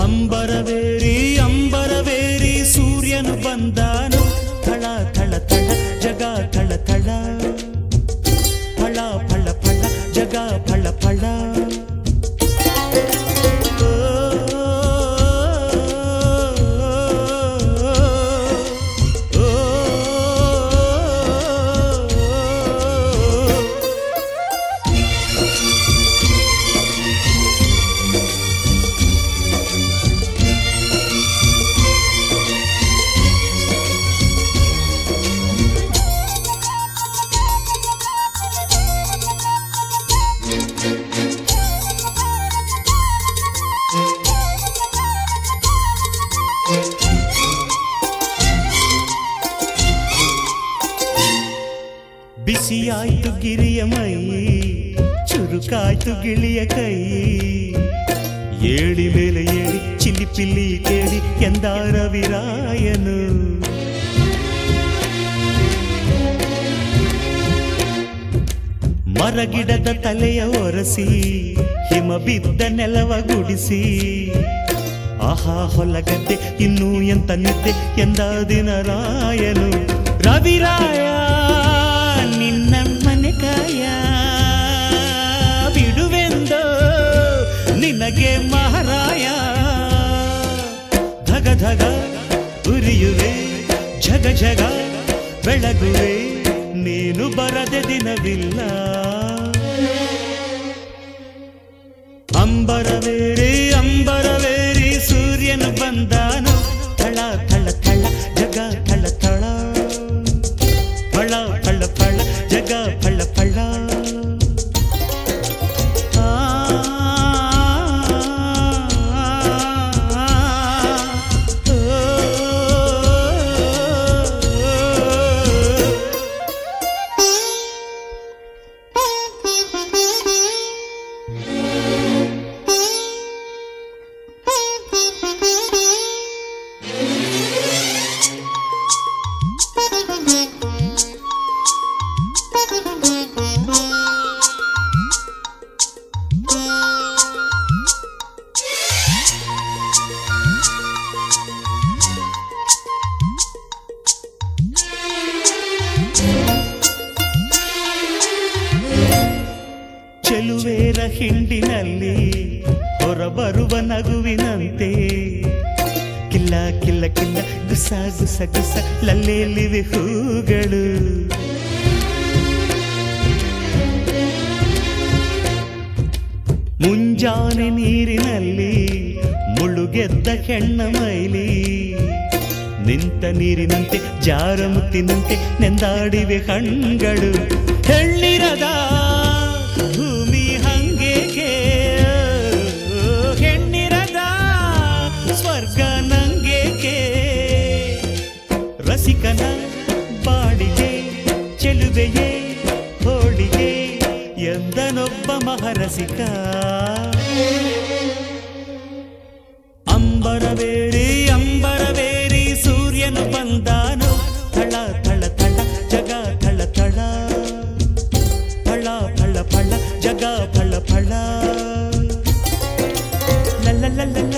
ಅಂಬರವೇರಿ ಅಂಬರವೇರಿ ಸೂರ್ಯನು ಬಂದಾನು ಥಳ ಥಳ ಥಳ ಜಗ ಥಳ ಥಳ ಫಳ ಫಳ ಫಳ ಜಗ ಫಳ ಫಳ ಓ, ಓ, ಓ, ಓ. ಬಿಸಿಯಾಯ್ತು ಗಿರಿಯ ಮೈ ಚುರುಕಾಯ್ತು ಗಿಳಿಯ ಕೈ ಏಳಿ ಮೇಲೆ ಏಳಿ ಚಿಲ್ಲಿ ಪಿಲ್ಲಿ ಕೇಳಿ ಎಂದ ರವಿರಾಯನು ಮರಗಿಡದ ತಲೆಯ ಒರಸಿ ಹಿಮ ಬಿದ್ದ ನೆಲವ ಗುಡಿಸಿ ಆಹಾ ಹೊಲಗದ್ದೆ ಇನ್ನೂ ಎಂತ ನಿದ್ದೆ ಎಂದ ದಿನ ರಾಯನು ರವಿರಾಯ ನಿನ್ನ ಮನೆ ಕಾಯ ಬಿಡುವೆಂದೋ ನಿನಗೆ ಮಹಾರಾಯ ಧಗ ಧಗ ಉರಿಯುವೆ ಝಗ ಝಗ ಬೆಳಗುವೆ ನೀನು ಬರದೆ ದಿನವಿಲ್ಲ ಅಂಬರವೇರಿ ಅಂಬರವೇರಿ ಸೂರ್ಯನು ಬಂದಾನು ಥಳ ಥಳ ಥಳ ಜಗ ಥಳ ಥಳ ಫಳ ಫಳ ಫಳ ಜಗ ಫಳ ಫಳ ಆ, ಓ, ಓ, ಓ. ಚೆಲುವೇರ ಹಿಂಡಿನಲ್ಲಿ ಹೊರಬರುವ ನಗುವಿನಂತೆ ಕಿಲ್ಲ ಕಿಲ್ಲ ಕಿಲ್ಲ ಗುಸ ಗುಸ ಗುಸ ಲಲ್ಲೇಲಿವೆ ಹೂಗಳು ಮುಂಜಾನೆ ನೀರಿನಲ್ಲಿ ಮುಳುಗೆದ್ದ ಹೆಣ್ಣ ಮೈಲಿ ನಿಂತ ನೀರಿನಂತೆ ಜಾರ ಮುತ್ತಿನಂತೆ ನೆಂದಾಡಿವೆ ಕಣ್ಗಳು ಹೆಣ್ಣಿರದ ಭೂಮಿ ಹಂಗೇಕೆ ಹೆಣ್ಣಿರದ ಸ್ವರ್ಗ ನಂಗೇಕೆ ರಸಿಕನ ಬಾಡಿಗೆ ಚೆಲುವೆಯೇ ಹೋಳಿಗೆ ಎಂದನೊಬ್ಬ ಮಹರಸಿಕ ಅಂಬರವೇರಿ ಅಂಬರವೇರಿ ಸೂರ್ಯನು ಬಂದಾನು ಥಳ ಥಳ ಥಳ ಜಗ ಥಳ ಥಳ ಫಳ ಫಳ ಫಳ ಜಗ ಫಳ ಫಳ ಲ ಲ ಲ ಲ ಲ